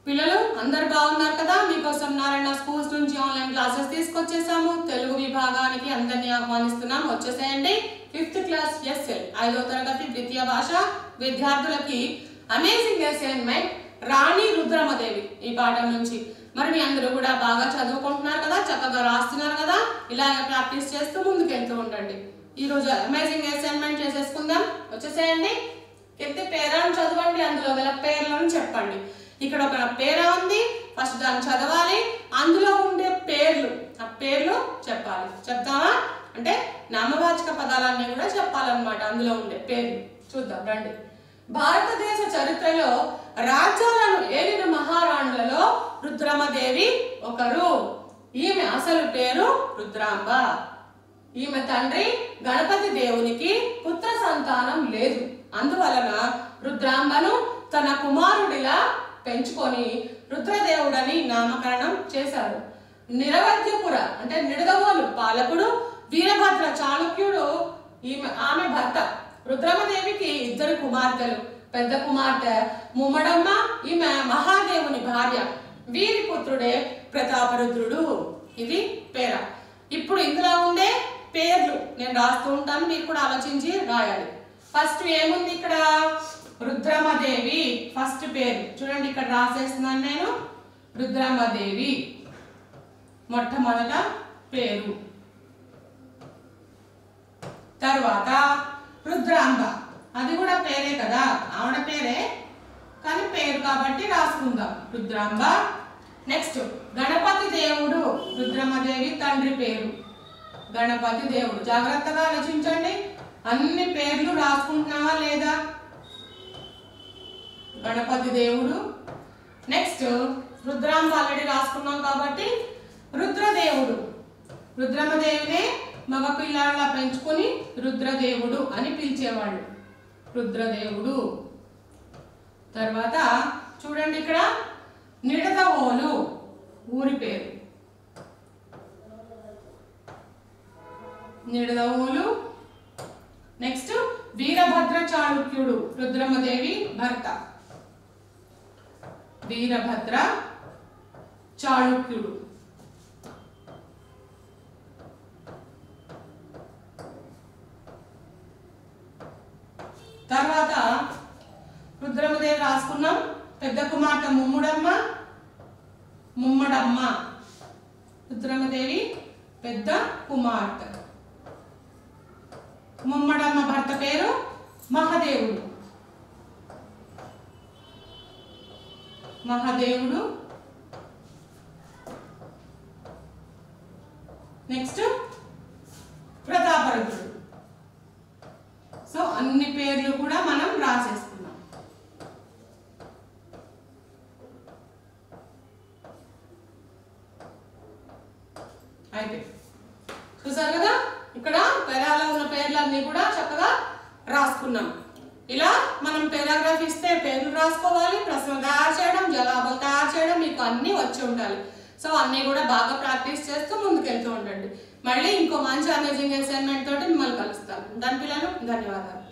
పిల్లలు అందరు బాగున్నారు కదా మీకోసం నారాయణ స్కూల్స్ నుంచి ఆన్లైన్ క్లాసెస్ తీసుకొచ్చేసాము తెలుగు విభాగానికి అందరినీ ఆహ్వానిస్తున్నాం వచ్చేసేయండి ఫిఫ్త్ క్లాస్ ఎస్ఎల్ ఐదో తరగతి ద్వితీయ భాష విద్యార్థులకి అమేజింగ్ అసైన్మెంట్ రాణి రుద్రమదేవి ఈ పాఠం నుంచి మరి మీ అందరూ కూడా బాగా చదువుకుంటున్నారు కదా చక్కగా రాస్తున్నారు కదా ఇలాగే ప్రాక్టీస్ చేస్తూ ముందుకెళ్తూ ఉండండి ఈ రోజు అమేజింగ్ అసైన్మెంట్ చేసేసుకుందాం వచ్చేసేయండి కింద పేరాను చదవండి అందులో గల పేర్లను చెప్పండి ఇక్కడ ఒక పేరా ఉంది ఫస్ట్ దాన్ని చదవాలి అందులో ఉండే పేర్లు ఆ పేర్లు చెప్పాలి చెప్తామా అంటే నామవాచక పదాలన్నీ కూడా చెప్పాలన్నమాట అందులో ఉండే పేర్లు చూద్దాం రండి భారతదేశ చరిత్రలో రాజ్యాలను ఏలిన మహారాణులలో రుద్రమదేవి ఒకరు ఈమె అసలు పేరు రుద్రాంబ ఈమె తండ్రి గణపతి దేవునికి పుత్ర సంతానం లేదు అందువలన రుద్రాంబను తన కుమారుడిలా పెంచుకొని రుద్రదేవుడని నామకరణం చేశాడు నిరవధ్యపుర అంటే నిడదవోలు పాలకుడు వీరభద్ర చాళుక్యుడు ఈమె ఆమె భర్త రుద్రమదేవికి ఇద్దరు కుమార్తెలు పెద్ద కుమార్తె ముమ్మడమ్మ ఈమె మహాదేవుని భార్య వీరి పుత్రుడే ప్రతాపరుద్రుడు ఇది పేర ఇప్పుడు ఇందులో ఉండే పేర్లు నేను రాస్తూ ఉంటాను మీరు కూడా ఆలోచించి రాయాలి ఫస్ట్ ఏముంది ఇక్కడ రుద్రమదేవి ఫస్ట్ పేరు చూడండి ఇక్కడ రాసేస్తున్నాను నేను రుద్రమదేవి మొట్టమొదట పేరు తర్వాత రుద్రాంబ అది కూడా పేరే కదా ఆవిడ పేరే కానీ పేరు కాబట్టి రాసుకుందాం రుద్రాంబ నెక్స్ట్ గణపతి దేవుడు రుద్రమదేవి తండ్రి పేరు గణపతి దేవుడు జాగ్రత్తగా ఆలోచించండి అన్ని పేర్లు రాసుకుంటున్నావా లేదా గణపతి దేవుడు నెక్స్ట్ రుద్రాంబ ఆల్రెడీ రాసుకున్నాం కాబట్టి రుద్రదేవుడు రుద్రమదేవినే మగ పిల్లలా పెంచుకొని రుద్రదేవుడు అని పిలిచేవాళ్ళు రుద్రదేవుడు తర్వాత చూడండి ఇక్కడ నిడదవోలు ఊరి పేరు నిడదవోలు నెక్స్ట్ వీరభద్ర చాళుక్యుడు రుద్రమదేవి భర్త వీరభద్ర చాళుక్యుడు తర్వాత రుద్రమదేవి రాసుకున్నాం పెద్ద కుమార్తె ముమ్ముడమ్మ ముమ్మడమ్మ రుద్రమదేవి పెద్ద కుమార్తె ముమ్మడమ్మ భర్త పేరు మహాదేవుడు మహాదేవుడు నెక్స్ట్ ప్రతాపరుద్రుడు సో అన్ని పేర్లు కూడా మనం రాసేసుకున్నాం అయితే చూసారు కదా ఇక్కడ పెరాలో ఉన్న పేర్లన్నీ కూడా చక్కగా రాసుకున్నాం ఇలా మనం పారాగ్రాఫ్ ఇస్తే పేర్లు రాసుకోవాలి ప్రశ్నలు తయారు చేయడం జవాబులు తయారు చేయడం మీకు అన్నీ వచ్చి ఉండాలి సో అన్నీ కూడా బాగా ప్రాక్టీస్ చేస్తూ ముందుకెళ్తూ ఉండండి మళ్ళీ ఇంకో మంచి అమేజింగ్ అసైన్మెంట్ తోటి మిమ్మల్ని కలుస్తాను దాని పిల్లలు ధన్యవాదాలు